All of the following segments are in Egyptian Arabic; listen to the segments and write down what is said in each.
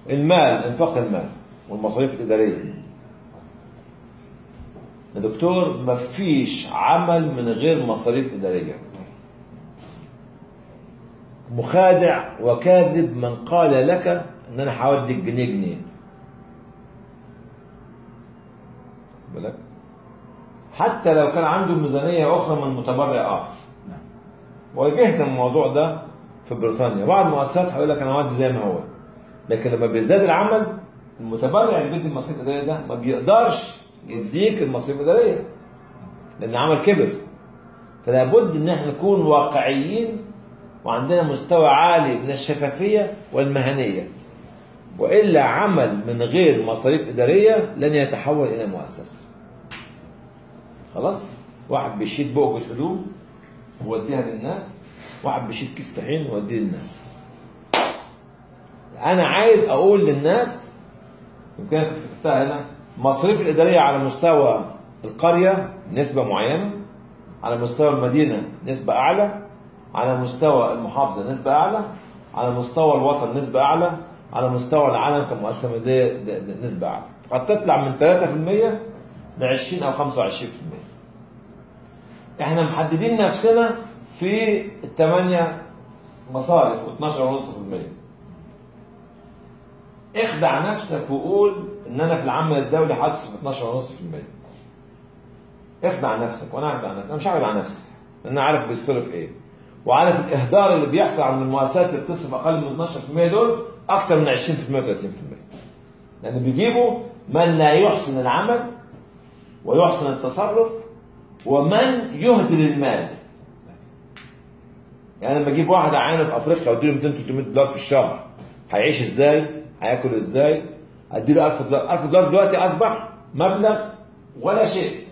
المال انفاق المال والمصاريف الاداريه يا دكتور مفيش عمل من غير مصاريف اداريه مخادع وكاذب من قال لك ان انا هوديك جنيه جنيه بالك حتى لو كان عنده ميزانيه اخرى من متبرع اخر نعم واجهنا الموضوع ده في بريطانيا بعض المؤسسات هيقول لك انا هودي زي ما هو لكن لما بيزداد العمل المتبرع اللي بيدي المصاريف الاداريه ده ما بيقدرش يديك المصاريف الاداريه لان عمل كبر فلا بد ان احنا نكون واقعيين وعندنا مستوى عالي من الشفافيه والمهنيه والا عمل من غير مصاريف اداريه لن يتحول الى مؤسسه خلاص واحد بيشيل بؤجة هدوم ويوديها للناس واحد بيشيل كيس طحين ويوديه للناس انا عايز اقول للناس يمكن أنا كنت كتبتها هنا المصاريف الاداريه على مستوى القريه نسبه معينه على مستوى المدينه نسبه اعلى على مستوى المحافظه نسبه اعلى على مستوى الوطن نسبه اعلى على مستوى العالم كمؤسسه ماليه د- د- نسبه اعلى قد تطلع من 3% ل 20 او 25% احنا محددين نفسنا في الثمانية مصارف و12.5% اخدع نفسك وقول ان انا في العمل الدولي هتصرف 12.5% اخدع نفسك وانا اخدع نفسي انا مش هخدع نفسي لان انا عارف بيصرف ايه وعارف الاهدار اللي بيحصل عند المؤسسات اللي بتصرف اقل من 12% دول اكتر من 20% و30% لان بيجيبوا من لا يحسن العمل ويحسن التصرف ومن يهدر المال يعني لما اجيب واحد اعينه في افريقيا واديله 200 300 دولار في الشهر هيعيش ازاي؟ هياكل ازاي؟ اديله 1000 دولار 1000 دولار دلوقتي اصبح مبلغ ولا شيء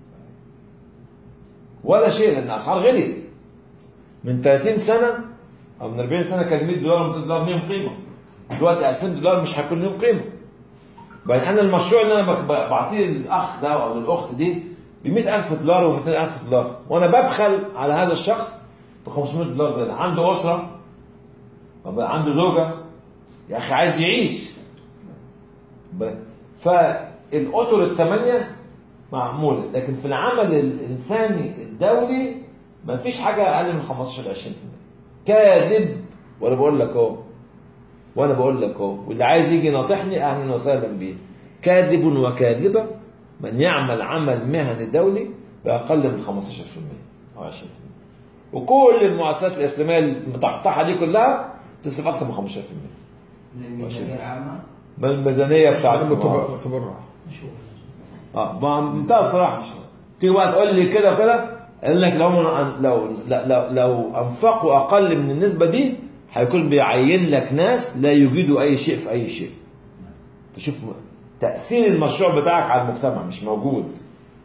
ولا شيء لان الاسعار غليت من 30 سنه او من 40 سنه كان 100 دولار 200 دولار ليهم قيمه دلوقتي 2000 دولار مش هيكون ليهم قيمه بل انا المشروع اللي انا بك- بعطيه للاخ ده او للاخت دي ب 100000 دولار و200000 دولار وانا ببخل على هذا الشخص ب 500 دولار زي ده عنده اسره وبقى عنده زوجه يا اخي عايز يعيش ب- فالاطر الثمانيه معموله لكن في العمل الانساني الدولي ما فيش حاجه اقل من 15 ل 20% كاذب وانا بقول لك اهو وانا بقول لك اهو واللي عايز يجي يناطحني اهلا وسهلا بيه كاذب وكاذبه من يعمل عمل مهني دولي باقل من 15% او 20% وكل المؤسسات الاسلاميه المطحطحه دي كلها تصرف اكثر من 15% للميزانية العامة من الميزانيه بتاعتهم تبرع تبرع مشهور اه بمنتهى الصراحه تيجي بقى تقول لي كده وكده قال لك لو لو لو لو انفقوا اقل من النسبه دي هيكون بيعين لك ناس لا يجيدوا اي شيء في اي شيء تشوف تاثير المشروع بتاعك على المجتمع مش موجود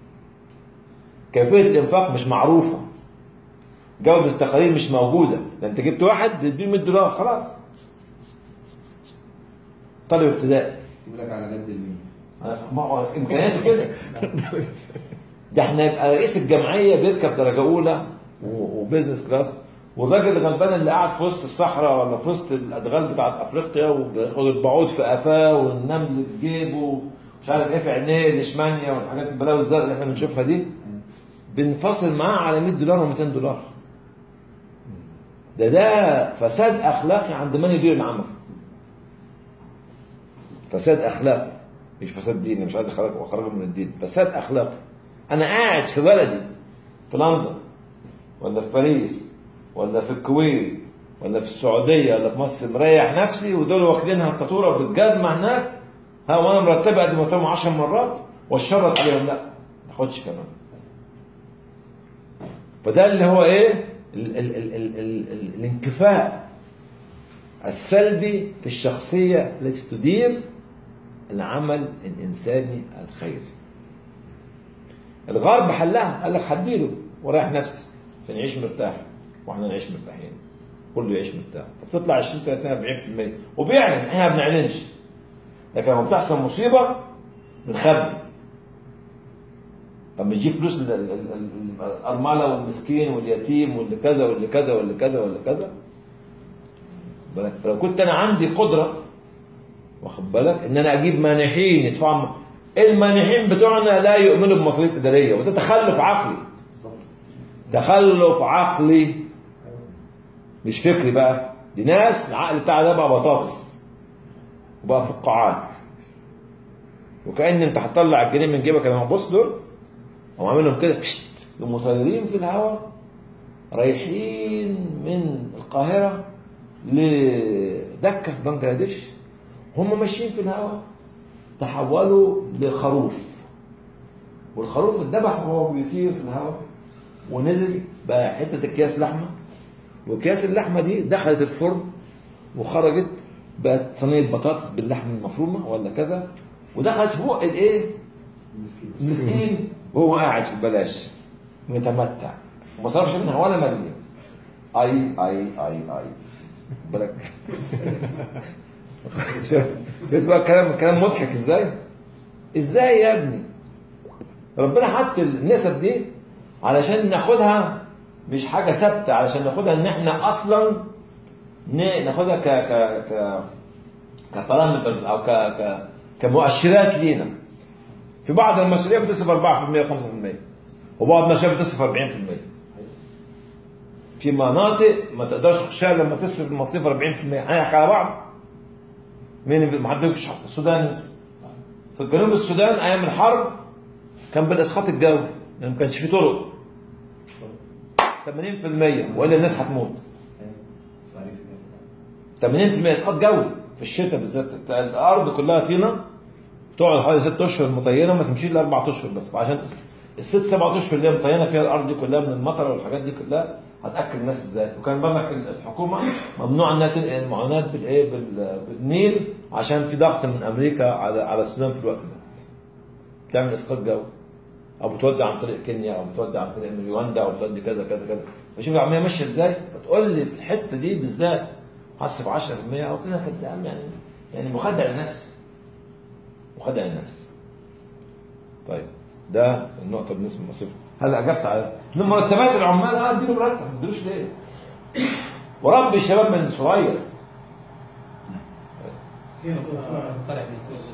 كيفيه الانفاق مش معروفه جوده التقارير مش موجوده ده انت جبت واحد تديه 100 دولار خلاص طالب ابتدائي يقول لك على قد المين ما هو امكانياته كده ده احنا يبقى رئيس الجمعيه بيركب درجه اولى و- وبيزنس كلاس والراجل الغلبان اللي قاعد في وسط الصحراء ولا في وسط الادغال بتاعت افريقيا وبياخد البعوض في قفاه والنمل في جيبه مش عارف ايه في عينيه الاشمانيا والحاجات البلاوي الزرقاء اللي احنا بنشوفها دي بنفصل معاه على 100 دولار و200 دولار ده ده فساد اخلاقي عند من يدير العمل فساد اخلاقي مش فساد ديني مش عايز اخرج اخرجه من الدين فساد اخلاقي انا قاعد في بلدي في لندن ولا في باريس ولا في الكويت ولا في السعوديه ولا في مصر مريح نفسي ودول واكلينها التطوره بالجزمه هناك ها وانا مرتبه قد مرتبهم 10 مرات واشرط عليهم لا ما تاخدش كمان فده اللي هو ايه ال ال ال ال ال ال الانكفاء السلبي في الشخصيه التي تدير العمل الانساني الخيري الغرب حلها قال لك هديله وريح نفسي عشان يعيش مرتاح واحنا نعيش مرتاحين كله يعيش مرتاح بتطلع 20 30 40% وبيعلن احنا ما بنعلنش لكن لما بتحصل مصيبه بنخبي طب مش دي فلوس ال- ال- ال- الارمله والمسكين واليتيم واللي كذا واللي كذا واللي كذا واللي كذا بالك؟ فلو كنت انا عندي قدره واخد بالك ان انا اجيب مانحين يدفعوا المانحين بتوعنا لا يؤمنوا بمصاريف اداريه وده تخلف عقلي بالظبط تخلف عقلي مش فكري بقى دي ناس العقل بتاعها ده بقى بطاطس وبقى فقاعات وكأن انت هتطلع الجنيه من جيبك انا بص دول هم عاملهم كده بشت يقوموا طايرين في الهواء رايحين من القاهرة لدكة في بنجلاديش هم ماشيين في الهواء تحولوا لخروف والخروف اتذبح وهو بيطير في الهواء ونزل بقى حتة اكياس لحمة واكياس اللحمة دي دخلت الفرن وخرجت بقت صينية بطاطس باللحم المفرومة ولا كذا ودخلت فوق الايه؟ مسكين مسكين وهو قاعد في ببلاش متمتع وما صرفش منها ولا مليم اي اي اي اي بالك شفت بقى الكلام الكلام مضحك ازاي؟ ازاي يا ابني؟ ربنا حط النسب دي علشان ناخدها مش حاجه ثابته علشان ناخدها ان احنا اصلا ن- ناخدها ك ك ك كبارامترز او ك ك كمؤشرات لينا في بعض المشاريع بتصرف 4% و5% وبعض المشاريع بتصرف 40% في مناطق ما تقدرش تخشها لما تصرف المصاريف 40% هنحكي على بعض مين في- ما عندكش حق السودان في جنوب السودان ايام الحرب كان بالاسقاط الجوي يعني ما كانش في طرق 80% والا الناس هتموت صحيح 80% اسقاط جوي في الشتاء بالذات الارض كلها طينه تقعد حوالي ست اشهر مطينه ما تمشيش الا اربع اشهر بس عشان الست سبع اشهر اللي هي مطينه فيها الارض دي كلها من المطر والحاجات دي كلها هتاكل الناس ازاي؟ وكان برضك الحكومه ممنوع انها تنقل المعونات بالايه بال- بالنيل عشان في ضغط من امريكا على على السودان في الوقت ده. تعمل اسقاط جوي او بتودي عن طريق كينيا او بتودي عن طريق يواندا او بتودي كذا كذا كذا فشوف العمليه ماشيه ازاي فتقول لي في الحته دي بالذات هصرف 10% او كده كده يا عم يعني يعني مخدع لنفسي مخدع لنفسي طيب ده النقطة بالنسبة للمصاريف هل أجبت على إن مرتبات العمال اه اديله مرتب ما اديلوش ليه؟ وربي الشباب من صغير فرع من